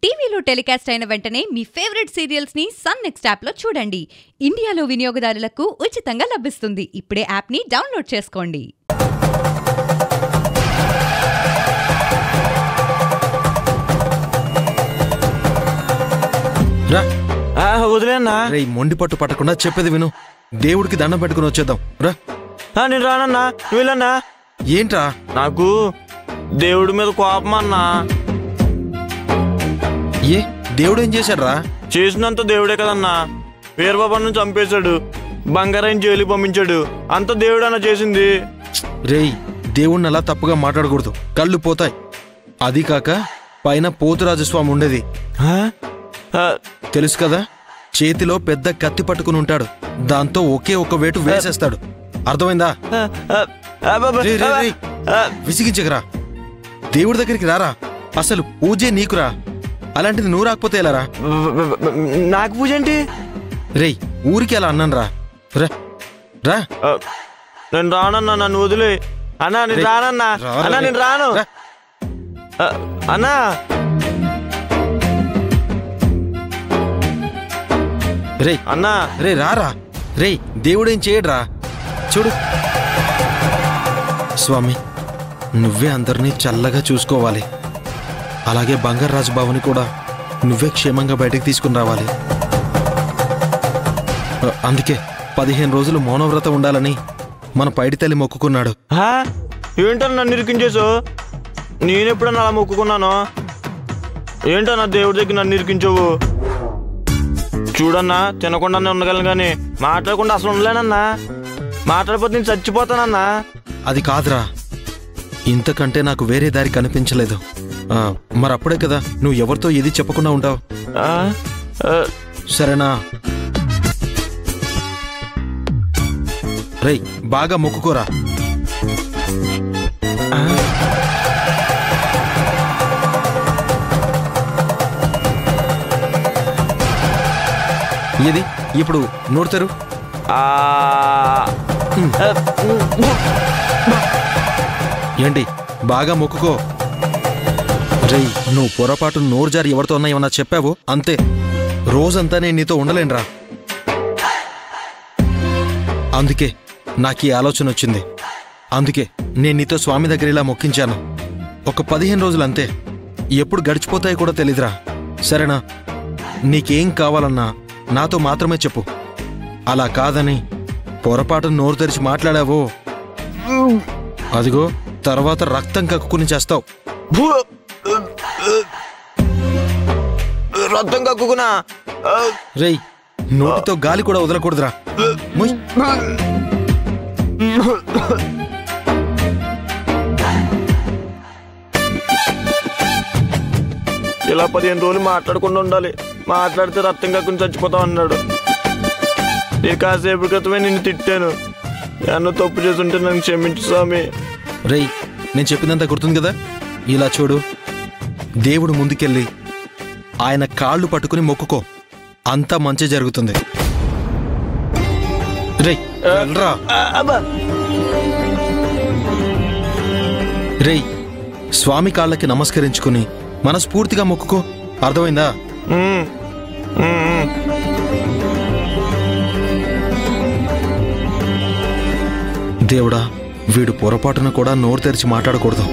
టీవీలో టెలికాస్ట్ అయిన వెంటనే మీ ఫేవరెట్ సీరియల్స్ ని సన్ నెక్స్ట్ యాప్ లో చూడండి ఇండియాలో వినియోగదారులకు ఉచితంగా లభిస్తుంది ఇప్పుడే యాప్ ని డౌన్లోడ్ చేసుకోండి రా ఆ, వదిలేనా రే మొండి పట్టు పట్టకుండా చెప్పేది విను దేవుడికి దండం పెట్టుకుని వచ్చేద్దాం రా ఆ, నేను రానన్నా నువ్వు వెళ్ళన్నా ఏంట్రా నాకు దేవుడి మీద కోపం అన్నా ఏ దేవుడు ఏం చేశాడ్రా చేసినంత దేవుడే కదన్నా వీరబాబాను చంపేశాడు బంగారాన్ని జైలు పంపించాడు అంత దేవుడు అన్న చేసింది రేయ్ దేవుణ్ణి అలా తప్పుగా మాట్లాడకూడదు కళ్ళు పోతాయి అది కాక పైన పోతురాజస్వామి ఉండేది ఆ? ఆ, తెలుసు కదా చేతిలో పెద్ద కత్తి పట్టుకుని ఉంటాడు దాంతో ఒకే ఒక వేటు వేసేస్తాడు అర్థమైందా ఆ, ఆ, ఆ, బాబా, రేయ్, రేయ్, రేయ్. ఆ, విసిగించకరా దేవుడి దగ్గరికి రారా అసలు పూజే నీకురా అలాంటిది నువ్వు రాకపోతే ఎలారా నాకు పూజ ఏంటి రేయ్ ఊరికి అలా అన్నాను రా రా రా ఆ, నేను రానన్నా నన్ను వదిలే అన్నా నేను రేయ్, రానన్నా రారా అన్నా రేయ్. నేను రాను రా. ఆ, అన్నా రేయ్ అన్నా రే రారా రేయ్ దేవుడేం చేయడ్రా చూడు స్వామి నువ్వే అందరినీ చల్లగా చూసుకోవాలి అలాగే బంగారాజు బాబుని కూడా నువ్వే క్షేమంగా బయటకు తీసుకుని రావాలి అ, అందుకే పదిహేను రోజులు మౌనవ్రతం ఉండాలని మన పైడి తల్లి మొక్కుకున్నాడు హా? ఏంటన్నా నన్ను ఇరికించేసావు నేను ఎప్పుడన్నా అలా మొక్కుకున్నాను ఏంటన్నా దేవుడి దగ్గర నన్ను ఇరికించావు చూడన్నా తినకుండానే ఉండగలను కానీ మాట్లాడకుండా అసలు ఉండలేనన్నా మాట్లాడిపోతే నేను చచ్చిపోతానన్నా అది కాదురా ఇంతకంటే నాకు వేరే దారి కనిపించలేదు ఆ, మరప్పుడే కదా నువ్వు ఎవరితో ఏది చెప్పకుండా ఉంటావు ఆ? ఆ, సరేనా రేయ్ బాగా మొక్కుకోరా ఇది ఇప్పుడు నోడతారు ఆ, ఆ, ఏంటి బాగా మొక్కుకో రేయ్ నువ్వు పొరపాటు నోరు జారి ఎవరితో ఉన్నా ఏమన్నా చెప్పావు అంతే రోజంతా నేను నీతో ఉండలేనురా అందుకే నాకు ఈ ఆలోచన వచ్చింది అందుకే నేను నీతో స్వామి దగ్గర ఇలా మొక్కించాను ఒక పదిహేను రోజులు అంతే ఎప్పుడు గడిచిపోతాయో కూడా తెలీదురా సరేనా నీకేం కావాలన్నా నాతో మాత్రమే చెప్పు అలా కాదని పొరపాటు నోరు తెరిచి మాట్లాడావో అదిగో తర్వాత రక్తం కక్కుని చేస్తావు భూ. రక్తం కక్కుకున్నా ఆ, రేయ్ నోటితో గాలి కూడా వదలకూడదురా ముయ్. ఇలా పదిహేను రోజులు మాట్లాడకుండా ఉండాలి మాట్లాడితే రక్తం కక్కుని చచ్చిపోతాం అన్నాడు నేను కాసేపు క్రితమే నిన్ను తిట్టాను ఎన్నో తప్పు చేస్తుంటే నన్ను క్షమించు స్వామి రేయ్ నేను చెప్పిందంతా గుర్తుంది కదా ఇలా చూడు దేవుడు ముందుకెళ్ళి ఆయన కాళ్ళు పట్టుకుని మొక్కుకో అంతా మంచి జరుగుతుంది రేయ్ వెళ్ళరా ఆ, అబ్బా రేయ్ స్వామి కాళ్ళకి నమస్కరించుకుని మనస్ఫూర్తిగా మొక్కుకో అర్థమైందా ఉమ్, ఉమ్, ఉమ్. దేవుడా వీడు పొరపాటున కూడా నోరు తెరిచి మాట్లాడకూడదు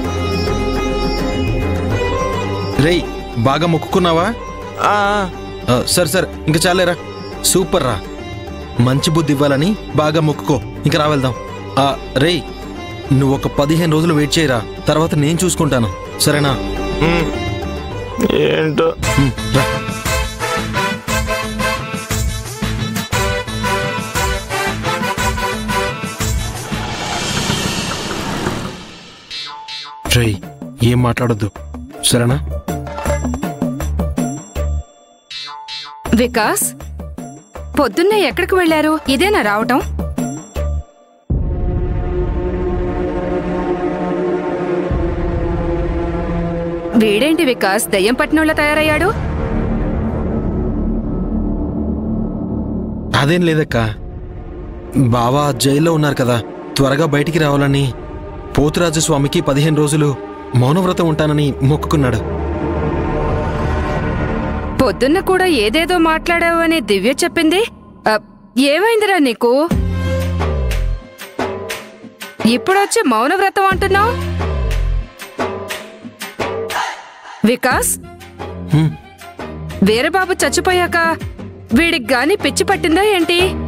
రేయ్ బాగా మొక్కుకున్నావా ఆ, ఆ, సరే సరే ఇంకా చాలేరా సూపర్ రా మంచి బుద్ధి ఇవ్వాలని బాగా మొక్కుకో ఇంకా రా వెళ్దాం ఆ, రేయ్ నువ్వు ఒక పదిహేను రోజులు వెయిట్ చేయరా తర్వాత నేను చూసుకుంటాను సరేనా ఉమ్. ఏంటో ఉమ్, రా రేయ్ ఏం మాట్లాడొద్దు సరేనా వికాస్ పొద్దున్నే ఎక్కడికి వెళ్ళారు ఇదేనా రావటం వీడేంటి వికాస్ దయ్యం పట్టినోళ్ళ తయారయ్యాడు అదేం లేదక్క బావా జైల్లో ఉన్నారు కదా త్వరగా బయటికి రావాలని పోతురాజు స్వామికి పదిహేను రోజులు మౌనవ్రతం ఉంటానని మొక్కుకున్నాడు పొద్దున్న కూడా ఏదేదో మాట్లాడావు అని దివ్య చెప్పింది ఆ, ఏమైందిరా నీకు ఇప్పుడొచ్చి మౌనవ్రతం అంటున్నావు వికాస్ హ్మ్. వీరబాబు చచ్చిపోయాక వీడికి గాని పిచ్చి పట్టిందా ఏంటి